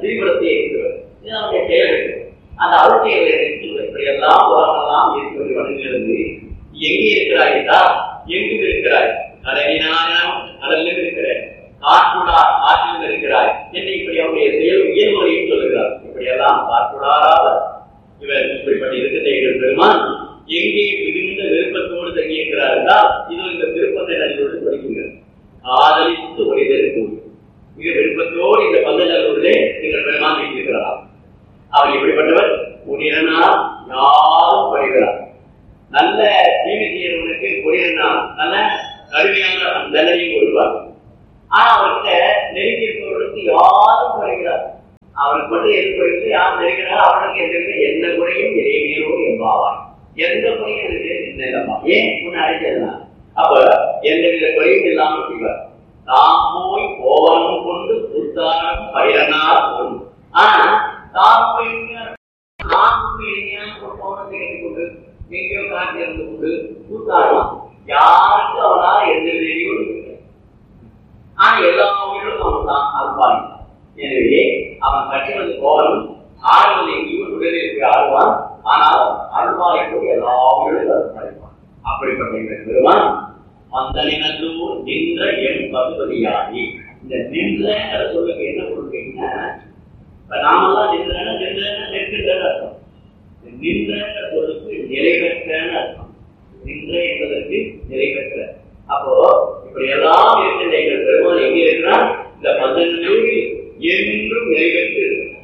திரிபுரத்தை இருக்கிறது இது நம்முடைய செயல் அந்த அருட்செயலை இருக்கிறது இப்படியெல்லாம் உலகெல்லாம் இருக்கிறது வணங்குகிறது எங்கே இருக்கிறாய் என்றால் எங்கும் இருக்கிறாய் கடலினாலும் கடலிலும் இருக்கிறாய் காற்றுடா காற்றிலும் இருக்கிறாய் என்று இப்படி அவருடைய செயல் இயல்புகளையும் சொல்லுகிறார் இப்படியெல்லாம் காற்றுடாராத இவர் இப்படிப்பட்ட இருக்கிற எங்கள் பெருமான் எங்கே மிகுந்த விருப்பத்தோடு தங்கியிருக்கிறார் என்றால் இது இந்த விருப்பத்தை நடிகோடு சொல்லுகிறது காதலித்து ஒளிதற்கு மிக விருப்பத்தோடு இந்த பந்தநல்லூரிலே எங்கள் பெருமான் வைத்திருக்கிறார் அவர் எப்படிப்பட்டவர் உனிரனால் யாரும் படுகிறார் நல்ல தீமை செய்யறவனுக்கு பொரியனால் நல்ல கடுமையான தண்டனையும் கொடுப்பார் ஆனா அவர்கிட்ட நெருங்கி இருப்பவர்களுக்கு யாரும் குறைகிறார் அவருக்கு மட்டும் எது குறைந்து யார் நெருங்கிறார் அவனுக்கு எந்த எந்த குறையும் இறைவீரோ என்பாவார் எந்த குறையும் இருக்கு என்ன இல்லம்மா ஏன் முன்ன அடிச்சதுதான் அப்ப எந்தவித குறையும் இல்லாமல் செய்வார் தாம் போய் கோவனம் கொண்டு புத்தாரம் பயிரனார் கொண்டு ஆனா தாம் போய் நான் இளைஞன் ஒரு கோவணத்தை கட்டிக்கொண்டு எங்கேயோ காட்டி இருந்து கொண்டு கூத்தாடலாம் யாருக்கு அவனால் எந்த விதையும் இல்லை ஆனா எல்லா உயிரும் அவன் தான் அல்பாய் எனவே அவன் கட்டினது கோவலம் ஆடுவது எங்கேயும் உடலில் ஆடுவான் ஆனால் அல்பாய் போய் எல்லா உயிரும் அல்பாய்ப்பான் அப்படிப்பட்ட இந்த பெருமான் மந்தனினூர் நின்ற என் பசுபதியாகி இந்த நின்றங்கிற சொல்லுக்கு என்ன பொருள் கேட்டீங்கன்னா இப்ப நாமெல்லாம் நின்றன நின்றன நிற்கின்றன அர்த்தம் நின்றங்கிற சொல்லுக்கு நிலை பெற்றன்னு அர்த்தம் நின்ற என்பதற்கு நிலை பெற்ற அப்போ இப்படி எல்லாம் இருக்கின்ற எங்கள் பெருமான் எங்கே இருக்கிறார் இந்த பந்தனூரில் என்றும் நிறைவேற்று இருக்கிறார்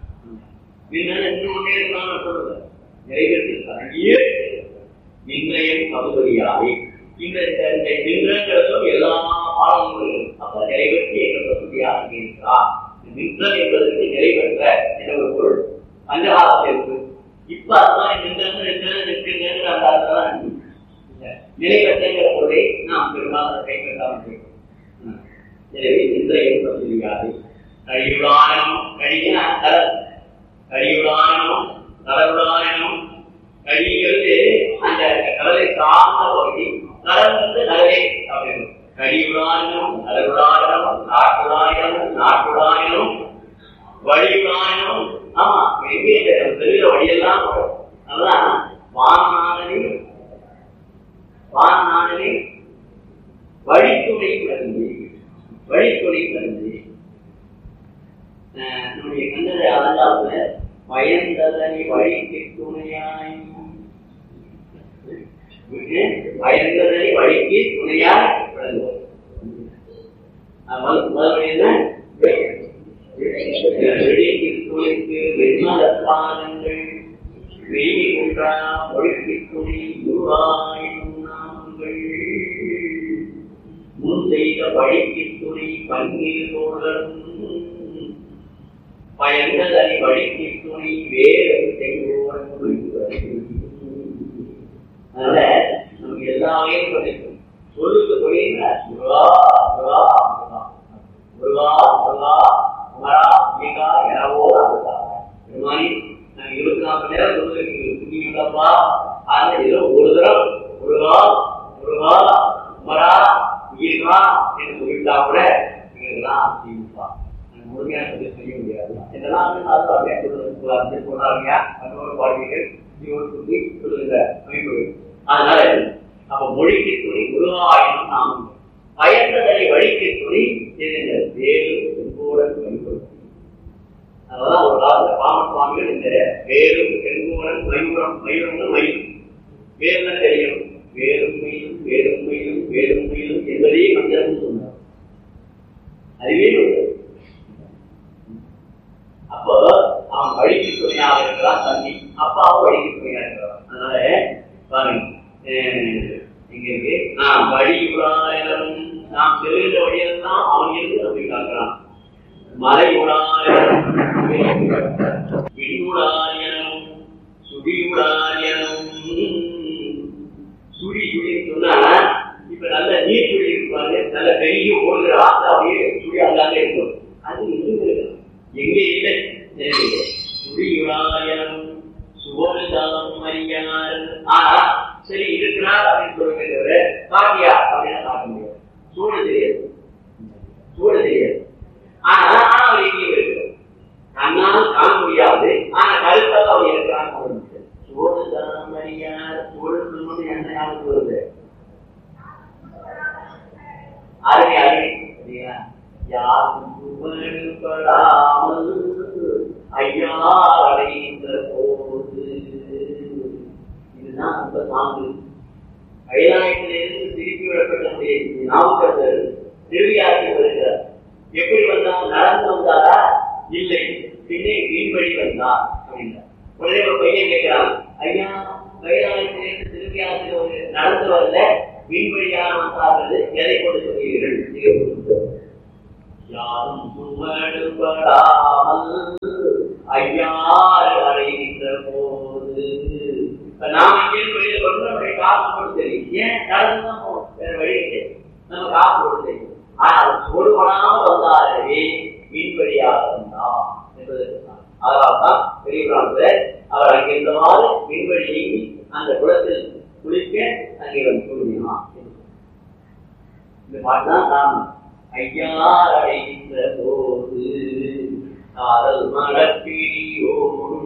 என்று கொண்டே இருக்கிறான் சொல்லுங்க நிறைவேற்று அங்கேயே நிர்ணயம் பகுதியாகி இந்த இந்த நின்றங்கிற சொல் எல்லா பாடங்களும் அப்ப நிறைவேற்றி எங்கள் பகுதியாக இருக்கிறார் நின்றல் என்பதற்கு நிறைவேற்ற என்ற ஒரு பொருள் பஞ்சகாலத்தில் இருக்கு இப்ப அதுதான் நின்றன்னு நின்று நிற்கின்ற அந்த அர்த்தம் தான் நிறைவேற்றங்கிற பொருளை நாம் பெரும்பாலும் கைப்பற்றாமல் இருக்கோம் எனவே இன்றைய பகுதியாது கழிவுடானம் கழினா கடல் கழிவுடானம் கடலுடானம் கழிகிறது அந்த கடலை சார்ந்த பகுதி கடல் வந்து நகரே அப்படின்னு கழிவுடானம் கடலுடானம் நாட்டுடாயனம் நாட்டுடாயனம் வழியுடாயனம் ஆமா எங்கே தெரிகிற வழியெல்லாம் அதுதான் வானானதில் வானானதிலே வழித்துணை பிறந்து வழித்துணை பிறந்து நம்முடைய கண்டதை அலங்காப்புல பயந்ததனை வழிக்கு துணையாய் பயந்ததனை வழிக்கு துணையாய் பிறந்தோம் முதல் என்ன வெடிக்கு துணைக்கு வெண்மல பாதங்கள் வெயில் ஒன்றா ஒழுக்கி துணி உருவாயும் நாங்கள் முன் செய்த வழிக்கு துணை பன்னீர் தோழரும் பயந்ததனை வழிக்கு துணை வேறு செய்வோம் அதனால நமக்கு எல்லாமே கிடைக்கும் சொல்லுக்கு தொழில் முருகா முருகா முருகா முருகா குமரா மீகா எனவோ அதுதான் பெருமானி நாங்க இருபத்தி நாலு மணி நேரம் சொல்லுங்கப்பா ஆனா ஏதோ ஒரு தரம் முருகா முருகா குமரா ஈர்கா என்று சொல்லிட்டா கூட இதெல்லாம் செய்யுப்பா முழுமையான சொல்லி செய்ய முடியாது இதெல்லாம் சொல்றாங்க மற்றொரு பாடல்கள் சொல்லி சொல்லுகிற அமைப்பு அதனால அப்ப மொழிக்கு துணி முருகாயினம் நாமம் பயந்ததை வழிக்கு துணி வேறு செங்கோடன் வழிபடும் அதனால ஒரு காலத்துல பாமன் சுவாமிகள் இந்த வேரும் செங்கோடன் மயூரம் மயூரம் மயில் வேறுதான் தெரியும் வேறும் மயிலும் வேறும் மயிலும் வேறும் மயிலும் என்பதே மந்திரம் சொன்னார் அதுவே அப்போ அவன் வழிக்கு துணையாக இருக்கிறான் தண்ணி அப்பாவும் வழிக்கு துணையாக இருக்கிறான் அதனால பாருங்க இங்க இருக்கு நான் வழியுடாயிரம் நாம் தெரிந்த வழியெல்லாம் அவன் இருந்து அப்படி காட்டுறான் மலை உடாயிரம் இடியுடாயிரம் சுடியுடாயிரம் சுழி சுழி சொன்னா இப்ப நல்ல நீர் சுழி இருப்பாங்க நல்ல பெரிய ஓடுகிற ஆசை அப்படியே சுழி அங்காங்க இருக்கும் அது இருந்து எங்கே இல்லை சுழியுடாயிரம் சுவோசாம் அறியார் ஆனா சரி இருக்கிறார் அப்படின்னு சொல்லுங்க தவிர பாட்டியா அப்படின்னு பார்க்க முடியாது சூழல் தெரியாது சூழல் தெரியாது ஆனா ஆனா அவர் எங்கேயும் இருக்கிறார் யாரும் புகழ்படாமல் ஐயார் அடைகின்ற போது இதுதான் அந்த சான்று கைலாயத்திலிருந்து திருப்பி விடப்பட்ட நாவுக்கரசர் திருவியாக்கி வருகிறார் எப்படி வந்தார் நடந்து வந்தாரா இல்லை பின்னே வீண் வழி வந்தார் அப்படின்னார் உடனே ஒரு பையன் கேட்கிறான் ஐயா கைலாயத்திலிருந்து திருவியாக்கி ஒரு நடந்து வரல வீண் வழியாக வந்தார்கள் எதை கொண்டு சொல்கிறீர்கள் இதை கொண்டு சொல்லுங்கள். யாரும் புகழ்படாமல் ஐயாறு அடைகின்ற போது இப்ப நாம இங்கே வெளியில கொண்டு நம்முடைய காசு போட்டு தெரியும் ஏன் நடந்து தான் போகணும் வேற வழி இல்லை நம்ம காசு போட்டு தெரியும் ஆனால் சொல்படாமல் வந்தாலே மீன்வழியாக வந்தான் என்பதற்கு தான். அதனால்தான் பெரிய பிராணத்தில் அவர் அங்கிருந்தவாறு மீன்வழி நீங்கி அந்த குளத்தில் குளிக்க அங்கே வந்து கூறினான் இந்த பாட்டு தான் காரணம் ஐயார் அடைகின்ற போது காதல் மடப்பிடியோடும்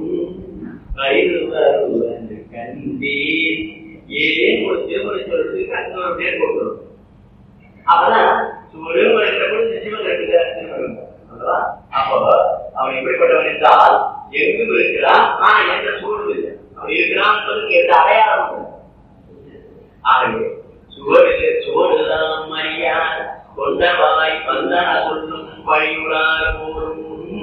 கருவருவன் கண்டேன் ஏன் ஒரு திருமுறை சொல்றது கண்ணோட பேர் போட்டுரும் அப்பதான் ஒருவர் பொழுது நிச்சயமாக இருக்கிறார் திருமணம் அல்லவா? அப்போ அவன் எப்படிப்பட்டவன் என்றால் எங்கும் இருக்கிறான் ஆனா எந்த சூழலும் இல்லை அவன் இருக்கிறான் என்பதற்கு எந்த அடையாளம் இல்லை. ஆகவே சுவரிலே சுவருதான் மரியார் கொண்டவாய் வந்தன சொல்லும் வழியுளார் போரும்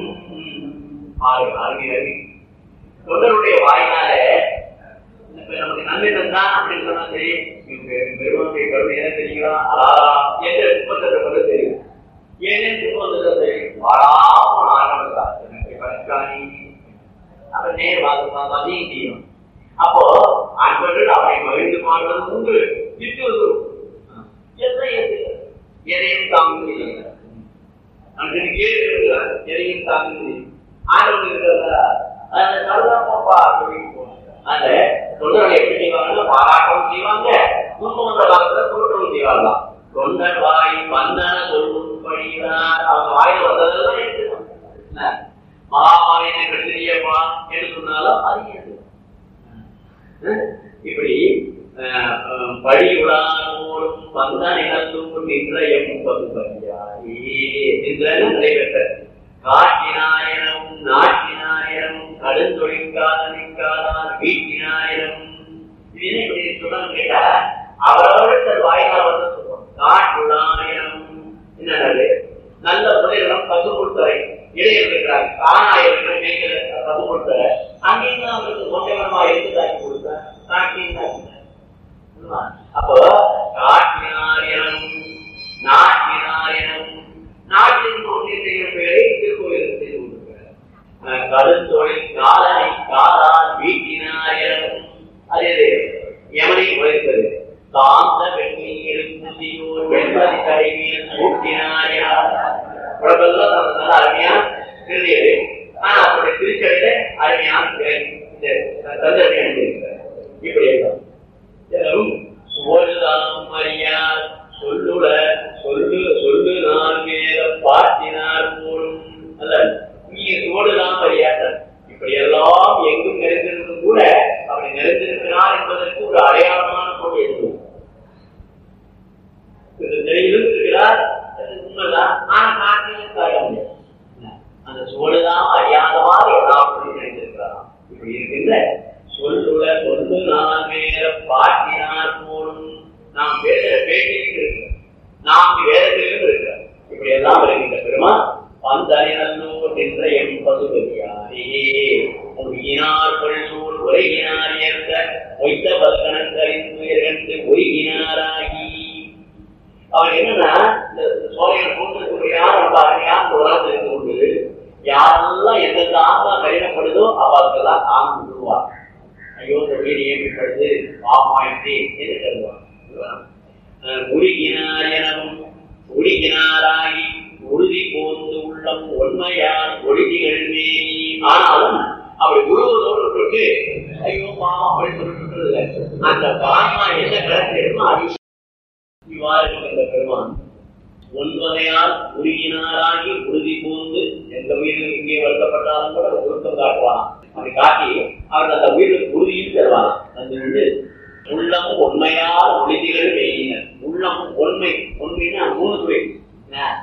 ஆறு ஆறுகிறது தொண்டருடைய வாயினால இப்ப நமக்கு நன்மை தந்தான் அப்படின்னு சொன்னா சரி இவங்க பெருமானுடைய கருணை என்ன தெரியுங்களா ஆ என்ற திருப்பத்தை கூட தெரியும் ஏனே திருப்பத்தை தெரியும் வாராம ஆரம்பித்தார் எனக்கு பணக்காணி அவன் நேர் வாக்கு மதியம் செய்யும் அப்போ அன்பர்கள் அவனை மகிழ்ந்து பாடுவது உண்டு திட்டுவது எல்லாம் எது? எதையும் தாங்குவது அன்றைக்கு கேட்கிறார் எதையும் தாங்குவது ஆண்டவன் இருக்கிறதா அந்த கருதாப்பா அப்படின்னு போனாங்க அந்த தொண்டர்கள் எப்படி செய்வாங்கன்னா பாராட்டவும் செய்வாங்க துன்பம் வந்த காலத்துல தோற்றவும் செய்வாங்களாம் தொண்டர் வாய் வந்தன சொல்லும்படிதான் அவங்க வாயில வந்ததெல்லாம் எடுத்துக்கலாம் மகாபாரத கட்டிரியப்பா என்று சொன்னாலும் அது ஏற்றுக்கலாம். இப்படி படியுடானோடும் வந்த நிகழ்ந்தும் நின்ற எம் பகுபதியாரே நின்றனும் நடைபெற்ற காட்டினாயனமும் நாட்டினாயனமும் கடுந்தொழிற்காதனிக்காதான் வீட்டினாயனமும் இது என்ன இப்படி சொல்லணும் கேட்டா அவரவர் தன் வாயினால் வந்து சொல்லுவோம் காட்டுடாயனமும் என்னது நல்ல முதலிடம் பசு கொடுத்தரை இடையில் இருக்கிறார் காணாயிரம் மேய்க்கிற பசு கொடுத்தரை அங்கேயும் அவருக்கு சொந்தமா இருந்து தாக்கி கொடுத்த காட்டியும் அப்போ காட்டினாரியனும் நாட்டினாரியனும் நாட்டின் கொண்டிருக்கிற பெயரை திருக்கோயில் செய்து கொண்டிருக்கிறார் கருத்தொழில் காலனை காலால் வீட்டினாயனும் அதே யமனை உழைப்பது சாந்த வெண்மையில் புதியோர் வெண்மதி கடைவியல் மூட்டினாயார் உடம்பெல்லாம் நல்ல அருமையா தெரியுது ஆனா அவருடைய திருச்சடையில அருமையான தந்தனை அணிந்திருக்கிறார் இப்படி எல்லாம் ஓடுதாம் அறியார் சொல்லுட சொல்லு சொல்லு நான் மேல பாட்டினார் போலும் அல்ல நீ ஓடுதாம் அறியார் இப்படி எல்லாம் எங்கும் நிறைந்திருந்தும் கூட அப்படி நிறைந்திருக்கிறார் என்பதற்கு ஒரு அடையாளமான பொருள் இருக்கும் இருக்கிறார் உண்மைதான் ஆனா காட்டிலும் காட்ட முடியாது அந்த சோழுதான் அறியாதவாறு எல்லாவற்றையும் நினைத்திருக்கிறாராம் இப்படி இருக்கின்ற சொல்லுட சொல்லு நான் மேல பாட்டினார் போலும் நாம் வேத பேட்டியில் இருக்கிறோம் நாம் வேதத்திலும் இருக்கிறோம் இப்படி எல்லாம் இருக்கின்ற பெருமா பந்தனினல்லோர் நின்ற எம் பசுபதியாரே ஒருகினார் கொள்சூர் உரைகினார் ஏற்க ஒய்த்த பல்கணங்களின் துயர்கண்டு ஒருகினாராகி அவர் என்னன்னா இந்த சோழையர் கூட்டத்துக்கு யார் நம்ம அருமையான உலகத்தில் இருந்து கொண்டு யாரெல்லாம் எந்தெந்த ஆத்மா கடினப்படுதோ அவர்களுக்கெல்லாம் தாங்க விடுவார் ஐயோ இந்த வீடு ஏற்படுது பாமாயிட்டு என்று கருதுவார் உருகினார் எனவும் உருகினாராகி உறுதி போந்து உள்ளம் உண்மையால் ஒழுதிகள் மேனி ஆனாலும் அப்படி உருவதோடு விட்டு ஐயோ பாவம் அப்படின்னு சொல்லிட்டு அந்த பாமா என்ன கணக்கு அது இவ்வாறு இருக்கின்ற பெருமான் ஒன்பதையால் உருகினாராகி உறுதி பூந்து எந்த உயிரில் இங்கே வருத்தப்பட்டாலும் கூட உருத்தம் காட்டுவாராம் அப்படி காட்டி அவர் அந்த உயிருக்கு உறுதியும் தருவாராம் அது வந்து உள்ளம் உண்மையால் உறுதிகள் வெயினர் உள்ளம் உண்மை உண்மைன்னா மூணு துறை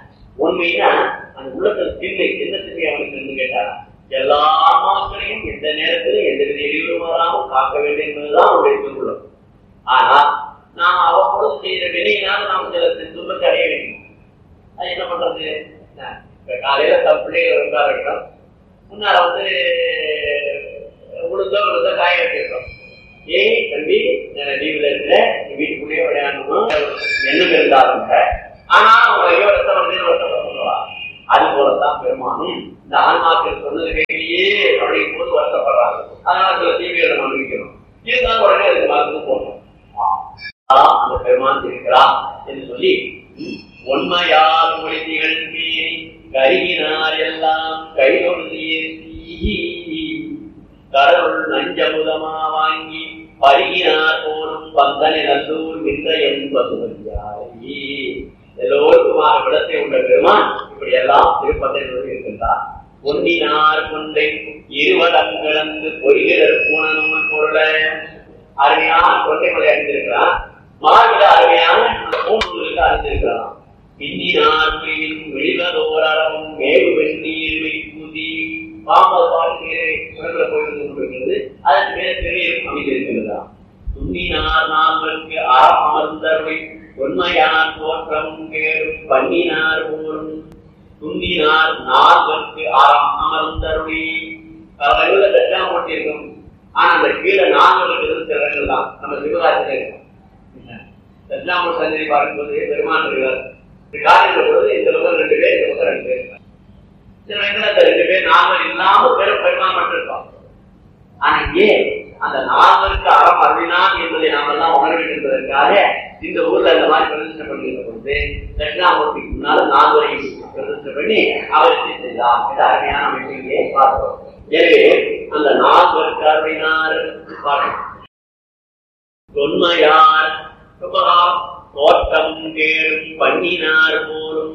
உண்மையா அந்த உள்ளத்துல திண்ணை என்ன திண்ணை அவனுக்கு இருந்து கேட்டா எல்லா ஆன்மாக்களையும் எந்த நேரத்திலும் எந்த வித இடையூறும் வராமல் காக்க வேண்டும் என்பதுதான் அவனுடைய திருக்குள்ளம் ஆனா நாம் அவ்வப்பொழுது செய்கிற வினையினால் நாம் சில துன்பத்தை அடைய வேண்டும் அது என்ன பண்றது இப்ப காலையில தம் பிள்ளைகள் இருந்தா இருக்கட்டும் முன்னால வந்து உளுந்தோ உளுந்தோ காய வச்சிருக்கோம் ஏய் தம்பி லீவ்ல இருக்கிற நீ வீட்டுக்குள்ளேயே விளையாடணும் எண்ணம் இருந்தாலும் கூட. ஆனா அவங்க ஐயோ ரத்தம் வந்து ரத்தம் சொல்லுவா அது போலத்தான் பெருமானும் இந்த ஆன்மாக்கள் சொன்னது கேட்கலையே அப்படிங்கும் போது வருத்தப்படுறாங்க அதனால சில தீமைகளை அனுபவிக்கணும் இருந்தாலும் உடனே அதுக்கு மருந்து போடணும் ஆம், அந்த பெருமான் இருக்கிறான் என்று சொல்லி உண்மையால் மொழி திகழ்மீறி கருகினார் எல்லாம் கைதொழுதியே கடவுள் நஞ்சமுதமா வாங்கி பருகினார் போலும் பந்தனை நல்லூர் நின்ற என்பது எல்லோருக்குமான விடத்தை உள்ள பெருமான் இப்படி எல்லாம் திருப்பத்தை இருக்கின்றார் பொன்னினார் கொண்டை இருவடங்கிழந்து பொறிகிறர் பூணனும் பொருளை அருமையான கொண்டைமலை அணிந்திருக்கிறான் மார்பில அருமையான பூணூலுக்கு அணிந்திருக்கிறான் பின்னினார் பிரிவின் வெளிவதோரளவும் மேவு வெந்நீர் வைப்பூதி பாம்பது வாழ்க்கையை உடம்புல போயிருந்து கொண்டிருக்கிறது அதற்கு மேல பெரியும் அமைந்திருக்கிறதா துண்ணினார் நால்வருக்கு அறம் அமர்ந்தருளை உண்மையார் தோற்றம் கேடும் பண்ணினார் போலும் துண்டினார் நால்வருக்கு அறம் அமர்ந்தருளி பல இடங்கள்ல தட்சணம் போட்டிருக்கும் ஆனா அந்த கீழே நால்வருக்கு இருந்து சில இடங்கள் தான் நம்ம சிவகாசியில இருக்கும் தட்சிணாமூர் சந்தை பார்க்கும்போது பெருமான் இருக்கிறார் காலையில் பொழுது இந்த பக்கம் ரெண்டு பேர் இந்த பக்கம் ரெண்டு பேர் சில இடங்கள்ல அந்த ரெண்டு பேர் நால்வர் இல்லாம பெரும் பெருமான் மட்டும் இருப்பான் ஆனா ஏன் அந்த நால்வருக்கு அறம் அருளினான் என்பதை நாம எல்லாம் உணர வேண்டும் என்பதற்காக இந்த ஊர்ல இந்த மாதிரி பிரதிஷ்டை பண்ணிருந்த பொழுது தட்சிணாமூர்த்திக்கு முன்னால நால்வரையும் பிரதிஷ்டை பண்ணி அவருக்கு செய்தார் என்ற அருமையான அமைப்பிலே பார்த்தோம் எனவே அந்த நால்வருக்கு அருளினார் பார்க்கணும் தொன்மையார் சுபகாம் தோட்டம் கேடும் பண்ணினார் போலும்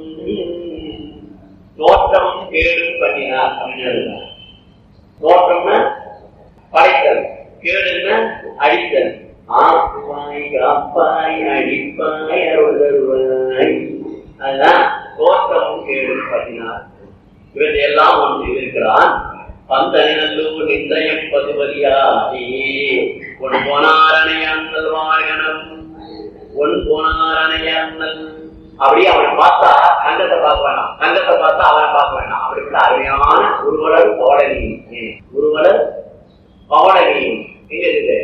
தோட்டம் கேடும் பண்ணினார் அப்படின்னு தோட்டம்னா படைத்தல் கேடுன்னா அடித்தல் ஆக்குவாய் காப்பாய் அடிப்பாய் அருள் தருவாய் அதுதான் தோட்டம் கேடும் பண்ணினார் இவற்றையெல்லாம் ஒன்று செய்திருக்கிறான் பந்தனை நல்லூர் நிந்தயம் பதுபதியாகி உன் போனாரணைய அண்ணல் வாழ்கணம் உன் போனாரணைய அண்ணல் அப்படியே அவனை பார்த்தா தங்கத்தை பார்க்க வேண்டாம் தங்கத்தை பார்த்தா அவனை பார்க்க வேண்டாம் அப்படிப்பட்ட அருமையான குருவலர் பவடனி குருவலர் பவடனி எங்க இருக்கு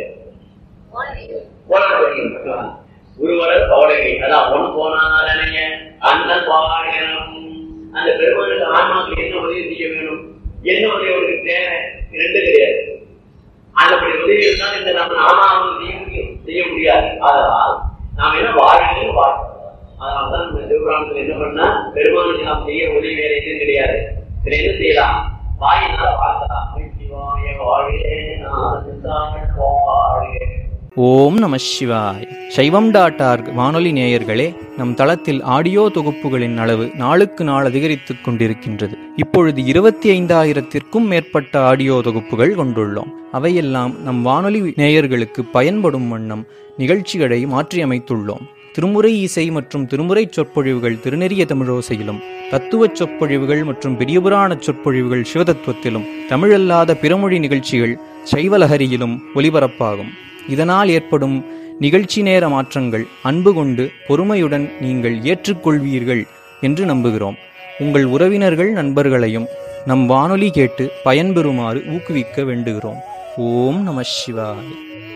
போனவர்கள் குருவலர் பவடனி அதான் ஒன் போனாரணைய அண்ணல் வாழ்கணம் அந்த பெருமாளுக்கு ஆன்மாவுக்கு என்ன உதவி செய்ய வேணும் என்ன உதவி அவருக்கு தேவை ரெண்டு கிடையாது அந்தப்படி உதவி இருந்தால் இந்த நம்ம நாமாவும் செய்ய முடியும் செய்ய முடியாது அதனால் நாம் என்ன வாழ்க்கையில் வாழ்க்கை அதனால்தான் நம்ம சிவபுராணத்தில் என்ன பண்ணா பெருமாளுக்கு நாம் செய்ய உதவி வேற எதுவும் கிடையாது இதுல என்ன செய்யலாம் வாயினால வாழ்த்தலாம் சிவாய வாழ்கே நான் வாழ்கே ஓம் நம சிவாய் சைவம் டாட் ஆர்க் வானொலி நேயர்களே நம் தளத்தில் ஆடியோ தொகுப்புகளின் அளவு நாளுக்கு நாள் அதிகரித்துக் கொண்டிருக்கின்றது இப்பொழுது இருபத்தி ஐந்தாயிரத்திற்கும் மேற்பட்ட ஆடியோ தொகுப்புகள் கொண்டுள்ளோம் அவையெல்லாம் நம் வானொலி நேயர்களுக்கு பயன்படும் வண்ணம் நிகழ்ச்சிகளை மாற்றியமைத்துள்ளோம் திருமுறை இசை மற்றும் திருமுறை சொற்பொழிவுகள் திருநெறிய தமிழோசையிலும் தத்துவச் சொற்பொழிவுகள் மற்றும் பெரியபுராண சொற்பொழிவுகள் சிவதத்துவத்திலும் தமிழல்லாத பிறமொழி நிகழ்ச்சிகள் சைவலஹரியிலும் ஒலிபரப்பாகும் இதனால் ஏற்படும் நிகழ்ச்சி நேர மாற்றங்கள் அன்பு கொண்டு பொறுமையுடன் நீங்கள் ஏற்றுக்கொள்வீர்கள் என்று நம்புகிறோம் உங்கள் உறவினர்கள் நண்பர்களையும் நம் வானொலி கேட்டு பயன்பெறுமாறு ஊக்குவிக்க வேண்டுகிறோம் ஓம் நம சிவாய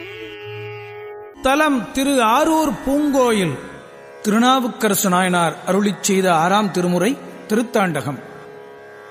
தலம் திரு ஆரூர் பூங்கோயில் திருநாவுக்கரசு நாயனார் அருளிச் செய்த ஆறாம் திருமுறை திருத்தாண்டகம்